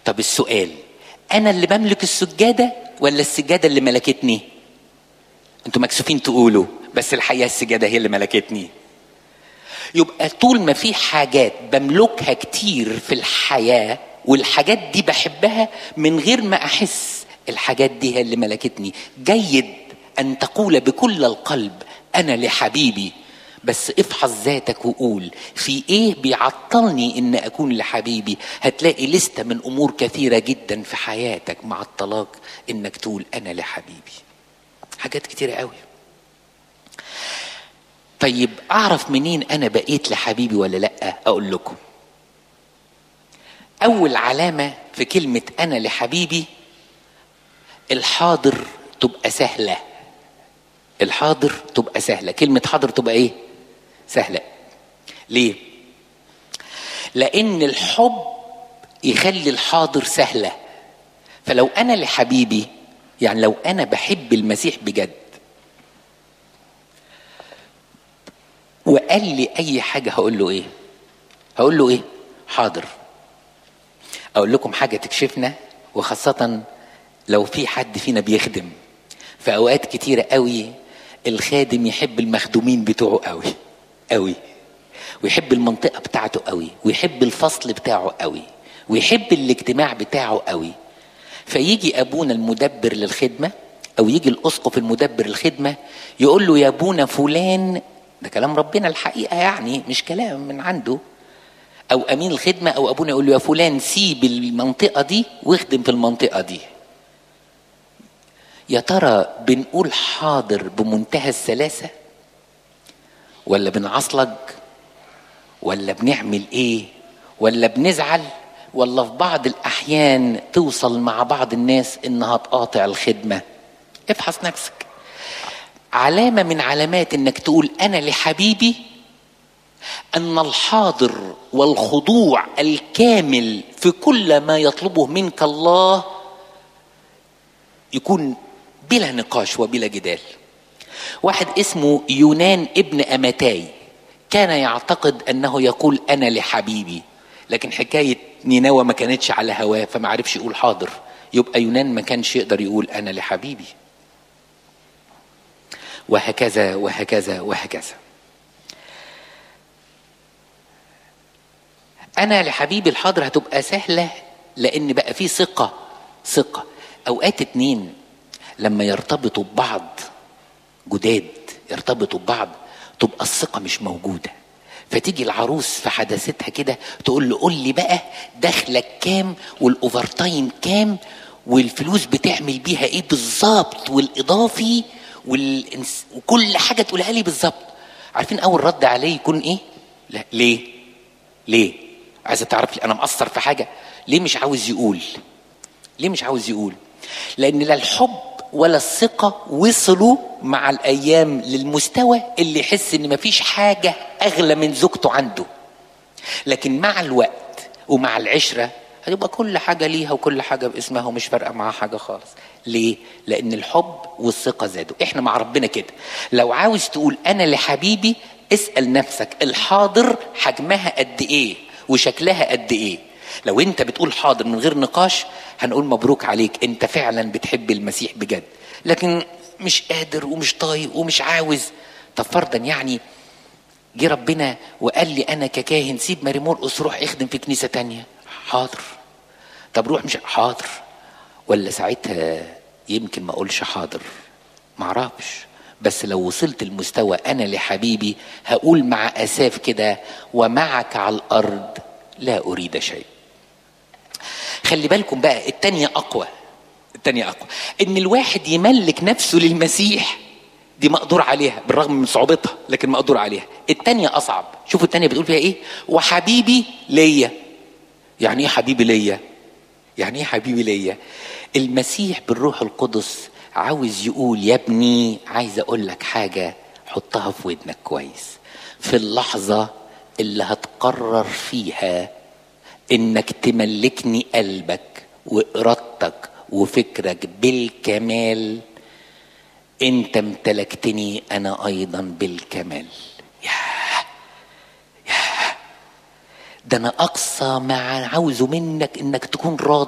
طب السؤال انا اللي بملك السجاده ولا السجاده اللي ملكتني انتوا مكسوفين تقولوا بس الحقيقه السجاده هي اللي ملكتني يبقى طول ما في حاجات بملكها كتير في الحياه والحاجات دي بحبها من غير ما احس الحاجات دي هي اللي ملكتني جيد ان تقول بكل القلب انا لحبيبي بس افحص ذاتك وقول في ايه بيعطلني ان اكون لحبيبي هتلاقي لستة من امور كثيرة جدا في حياتك مع الطلاق انك تقول انا لحبيبي حاجات كتيرة قوي طيب اعرف منين انا بقيت لحبيبي ولا لا اقول لكم اول علامة في كلمة انا لحبيبي الحاضر تبقى سهلة الحاضر تبقى سهلة كلمة حاضر تبقى ايه سهلة ليه لان الحب يخلي الحاضر سهلة فلو انا لحبيبي يعني لو انا بحب المسيح بجد وقال لي اي حاجة هقول له ايه هقول له ايه حاضر اقول لكم حاجة تكشفنا وخاصة لو في حد فينا بيخدم في اوقات كتيرة قوي الخادم يحب المخدومين بتوعه قوي قوي ويحب المنطقة بتاعته قوي ويحب الفصل بتاعه قوي ويحب الاجتماع بتاعه قوي فيجي ابونا المدبر للخدمة او يجي الاسقف المدبر للخدمة يقول له يا ابونا فلان ده كلام ربنا الحقيقة يعني مش كلام من عنده او امين الخدمة او ابونا يقول له يا فلان سيب المنطقة دي واخدم في المنطقة دي يا ترى بنقول حاضر بمنتهى السلاسة ولا بنعصلج ولا بنعمل ايه ولا بنزعل ولا في بعض الاحيان توصل مع بعض الناس انها تقاطع الخدمة افحص نفسك علامة من علامات انك تقول انا لحبيبي ان الحاضر والخضوع الكامل في كل ما يطلبه منك الله يكون بلا نقاش وبلا جدال واحد اسمه يونان ابن امتاي كان يعتقد انه يقول انا لحبيبي لكن حكايه نينوى ما كانتش على هواه فما عرفش يقول حاضر يبقى يونان ما كانش يقدر يقول انا لحبيبي وهكذا وهكذا وهكذا انا لحبيبي الحاضر هتبقى سهله لان بقى في ثقه ثقه اوقات اتنين لما يرتبطوا ببعض جداد يرتبطوا ببعض تبقى الثقة مش موجودة فتيجي العروس في حداثتها كده تقول له قول لي بقى دخلك كام والاوفر تايم كام والفلوس بتعمل بيها ايه بالظبط والاضافي والإنس... وكل حاجه تقولها لي بالظبط عارفين اول رد عليه يكون ايه لا ليه ليه عايزه تعرف انا مقصر في حاجه ليه مش عاوز يقول ليه مش عاوز يقول لان لا الحب ولا الثقة وصلوا مع الأيام للمستوى اللي يحس إن مفيش حاجة أغلى من زوجته عنده لكن مع الوقت ومع العشرة هيبقى كل حاجة ليها وكل حاجة باسمها ومش فارقة معاها حاجة خالص ليه؟ لأن الحب والثقة زادوا إحنا مع ربنا كده لو عاوز تقول أنا لحبيبي اسأل نفسك الحاضر حجمها قد إيه وشكلها قد إيه لو انت بتقول حاضر من غير نقاش هنقول مبروك عليك انت فعلا بتحب المسيح بجد لكن مش قادر ومش طايق ومش عاوز طب فرضا يعني جه ربنا وقال لي انا ككاهن سيب ماري مرقص روح اخدم في كنيسه تانية حاضر طب روح مش حاضر ولا ساعتها يمكن ما اقولش حاضر معرفش بس لو وصلت المستوى انا لحبيبي هقول مع اساف كده ومعك على الارض لا اريد شيء خلي بالكم بقى التانية أقوى التانية أقوى إن الواحد يملك نفسه للمسيح دي مقدور عليها بالرغم من صعوبتها لكن مقدور عليها التانية أصعب شوفوا التانية بتقول فيها إيه وحبيبي ليا يعني إيه حبيبي ليا يعني إيه حبيبي ليا المسيح بالروح القدس عاوز يقول يا ابني عايز أقول لك حاجة حطها في ودنك كويس في اللحظة اللي هتقرر فيها انك تملكني قلبك وارادتك وفكرك بالكمال انت امتلكتني انا ايضا بالكمال ياه ياه ده انا اقصى ما عاوزه منك انك تكون راضي